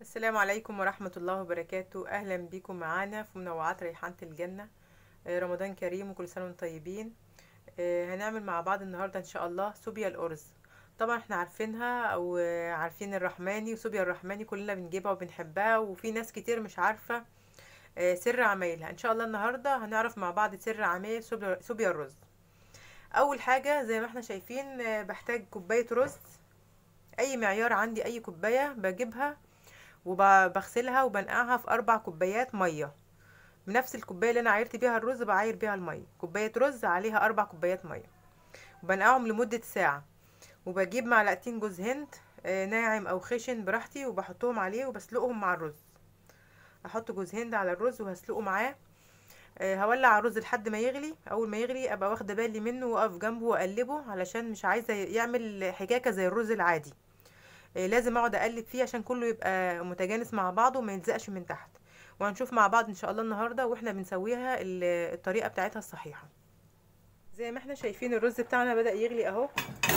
السلام عليكم ورحمة الله وبركاته أهلا بيكم معانا في منوعات ريحانة الجنة آه، رمضان كريم وكل سنة وانتم طيبين آه، هنعمل مع بعض النهاردة إن شاء الله سوبيا الأرز طبعا احنا عارفينها أو آه، عارفين الرحماني وسوبيا الرحماني كلنا بنجيبها وبنحبها وفي ناس كتير مش عارفة آه، سر عمايلها إن شاء الله النهاردة هنعرف مع بعض سر عمايل سوبيا سوبيا الرز أول حاجة زي ما احنا شايفين آه، بحتاج كوباية رز أي معيار عندي أي كوباية بجيبها وبغسلها وبنقعها في اربع كوبايات ميه بنفس الكوبايه اللي انا عايرت بيها الرز بعاير بيها الميه كوبايه رز عليها اربع كوبايات ميه وبنقعهم لمده ساعه وبجيب معلقتين جوز هند آه، ناعم او خشن براحتي وبحطهم عليه وبسلقهم مع الرز احط جوز هند على الرز وهسلقه معاه آه، هولع الرز لحد ما يغلي اول ما يغلي ابقى واخده بالي منه واقف جنبه واقلبه علشان مش عايزه يعمل حجاكه زي الرز العادي آه، لازم اقعد اقلب فيه عشان كله يبقى متجانس مع بعضه وما يلزقش من تحت وهنشوف مع بعض ان شاء الله النهارده واحنا بنسويها ال- الطريقه بتاعتها الصحيحه زي ما احنا شايفين الرز بتاعنا بدأ يغلي اهو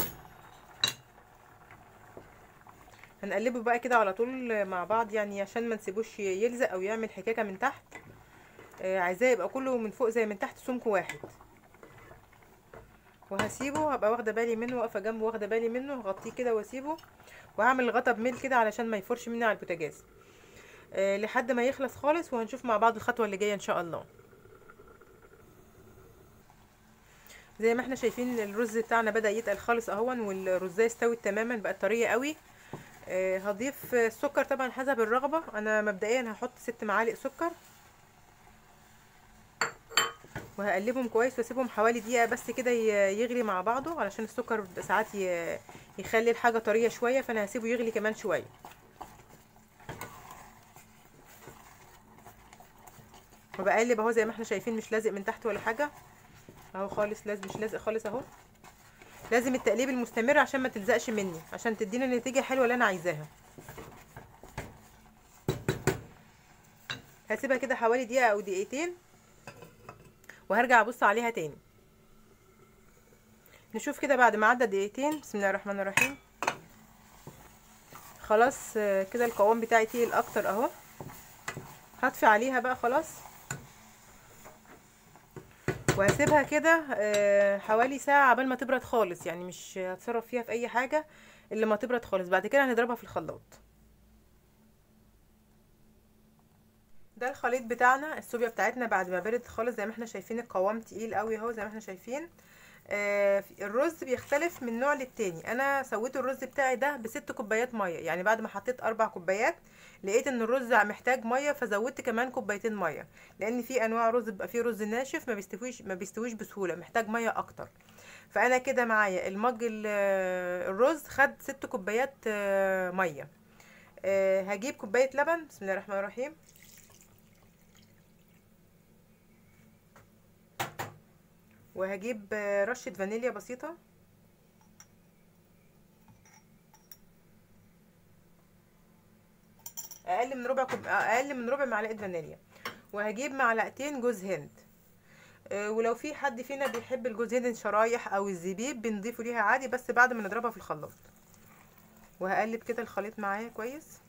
هنقلبه بقى كده على طول مع بعض يعني عشان ما نسيبوش يلزق او يعمل حكاكه من تحت آه، عايزاه يبقى كله من فوق زي من تحت سمك واحد وهسيبه هبقى واخده بالي منه واقفه جنبه واخده بالي منه هغطيه كده واسيبه وهعمل غطا بميل كده علشان ما يفرش مني على البوتاجاز أه لحد ما يخلص خالص وهنشوف مع بعض الخطوه اللي جايه ان شاء الله زي ما احنا شايفين الرز بتاعنا بدا يتقل خالص اهون والرزايه استوت تماما بقت طريه قوي أه هضيف السكر طبعا حسب الرغبه انا مبدئيا هحط ست معالق سكر وهقلبهم كويس واسيبهم حوالي دقيقه بس كده ي- يغلي مع بعضه علشان السكر ساعات ي- يخلي الحاجه طريه شويه فانا هسيبه يغلي كمان شويه وبقلب اهو زي ما احنا شايفين مش لازق من تحت ولا حاجه اهو خالص لازم مش لازق خالص اهو لازم التقليب المستمر عشان ما تلزقش مني عشان تدينا النتيجه الحلوه اللي انا عايزاها هسيبها كده حوالي دقيقه او دقيقتين وهرجع ابص عليها تاني نشوف كده بعد ما عدى دقيقتين بسم الله الرحمن الرحيم خلاص آه، كده القوام بتاعي تقيل اكتر اهو هطفي عليها بقى خلاص وهسيبها كده آه، حوالي ساعة عبال ما تبرد خالص يعني مش هتصرف فيها في اي حاجة الا ما تبرد خالص بعد كده هنضربها في الخلاط ده الخليط بتاعنا الصوبيا بتاعتنا بعد ما بردت خالص زي ما احنا شايفين القوام تقيل قوي اهو زي ما احنا شايفين آه الرز بيختلف من نوع للتاني انا سويت الرز بتاعي ده بست كوبايات ميه يعني بعد ما حطيت اربع كوبايات لقيت ان الرز محتاج ميه فزودت كمان كوبايتين ميه لان في انواع رز بيبقى فيه رز ناشف ما بيستويش ما بيستويش بسهوله محتاج ميه اكتر فانا كده معايا المج ال- الرز خد ست كوبايات آه، ميه آه، هجيب كوبايه لبن بسم الله الرحمن الرحيم وهجيب آه، رشة فانيليا بسيطة اقل من ربع كوب اقل من ربع معلقة فانيليا وهجيب معلقتين جوز هند آه، ولو في حد فينا بيحب الجوز هند شرايح او الزبيب بنضيفه ليها عادي بس بعد ما نضربها في الخلاط وهقلب كده الخليط معايا كويس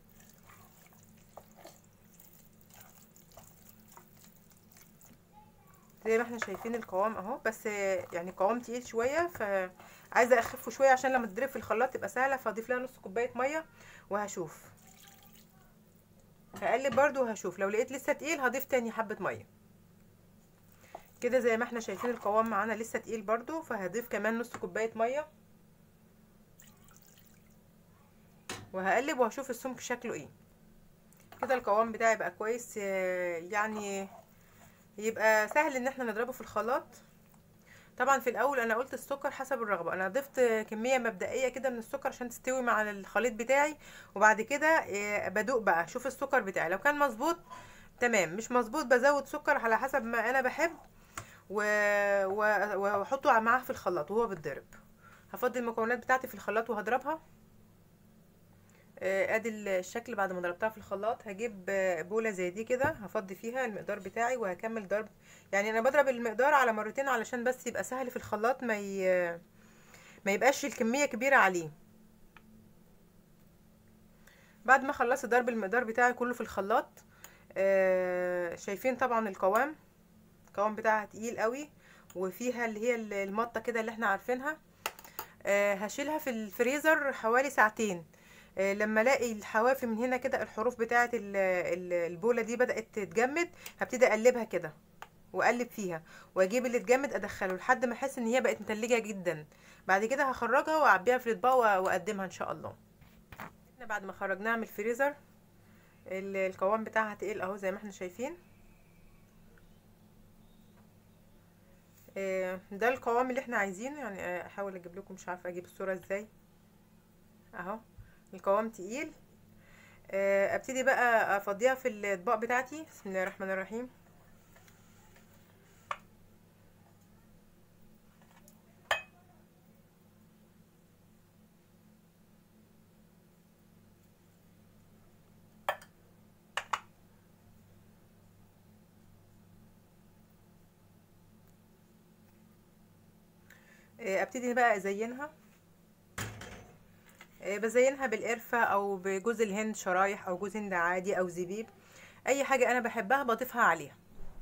زي ما احنا شايفين القوام اهو بس يعني قوام تقيل شويه فعايزه اخفه شويه عشان لما تضرب في الخلاط تبقى سهله فاضيف لها نص كوبايه ميه وهشوف هقلب برضو وهشوف لو لقيت لسه تقيل هضيف تاني حبه ميه كده زي ما احنا شايفين القوام معانا لسه تقيل برضو فهضيف كمان نص كوبايه ميه وهقلب وهشوف السمك شكله ايه كده القوام بتاعي بقى كويس آه، يعني يبقى سهل ان احنا نضربه في الخلاط طبعا في الاول انا قلت السكر حسب الرغبه انا ضفت كميه مبدئيه كده من السكر عشان تستوي مع الخليط بتاعي وبعد كده آه، بدوق بقى اشوف السكر بتاعي لو كان مظبوط تمام مش مظبوط بزود سكر على حسب ما انا بحب و... و... واحطه معاه في الخلاط وهو بيتضرب هفضي المكونات بتاعتي في الخلاط وهضربها آه، ادي الشكل بعد ما ضربتها في الخلاط هجيب آه، بولة زي دي كده هفضي فيها المقدار بتاعي وهكمل ضرب يعني انا بضرب المقدار على مرتين علشان بس يبقى سهل في الخلاط ما ي... ما يبقاش الكمية كبيرة عليه بعد ما خلصت ضرب المقدار بتاعي كله في الخلاط آه شايفين طبعا القوام القوام بتاعها تقيل قوي وفيها اللي هي المطه كده اللي احنا عارفينها آه هشيلها في الفريزر حوالي ساعتين آه لما الاقي الحواف من هنا كده الحروف بتاعه البوله دي بدات تتجمد هبتدي اقلبها كده واقلب فيها واجيب اللي اتجمد ادخله لحد ما احس ان هي بقت متلجه جدا بعد كده هخرجها واعبيها في الاطباق واقدمها ان شاء الله بعد ما خرجناها من الفريزر القوام بتاعها تقيل اهو زي ما احنا شايفين ده القوام اللي احنا عايزينه يعني احاول اجيب لكم مش عارفه اجيب الصوره ازاي اهو القوام تقيل ابتدي بقى افضيها في الاطباق بتاعتي بسم الله الرحمن الرحيم ابتدي بقى ازينها بزينها بالقرفة او بجوز الهند شرايح او جوز هند عادي او زبيب اي حاجة انا بحبها بضيفها عليها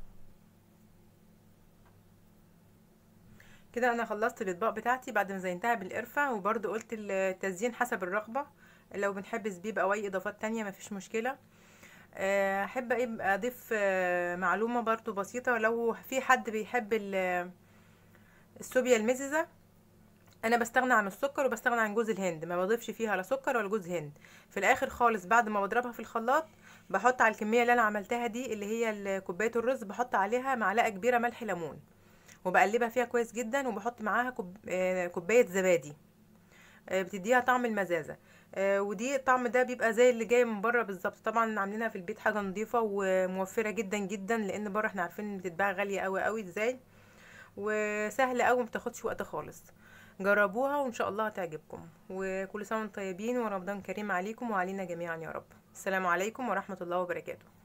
كده انا خلصت الاطباق بتاعتي بعد ما زينتها بالقرفة وبرده قلت التزيين حسب الرغبة لو بنحب زبيب او اي اضافات تانية مفيش مشكلة احب اضيف معلومة برضو بسيطة لو في حد بيحب السوبيا المززة انا بستغنى عن السكر وبستغنى عن جوز الهند ما بضيفش فيها لا سكر ولا جوز هند في الاخر خالص بعد ما بضربها في الخلاط بحط على الكميه اللي انا عملتها دي اللي هي كوبايه الرز بحط عليها معلقه كبيره ملح ليمون وبقلبها فيها كويس جدا وبحط معاها كوبايه زبادي بتديها طعم المزازه ودي الطعم ده بيبقى زي اللي جاي من بره بالظبط طبعا عاملينها في البيت حاجه نظيفه وموفره جدا جدا لان بره احنا عارفين ان بتتباع غاليه قوي قوي ازاي وسهله قوي متاخدش وقت خالص جربوها وان شاء الله هتعجبكم وكل سنه وانتم طيبين ورمضان كريم عليكم وعلينا جميعا يا رب السلام عليكم ورحمه الله وبركاته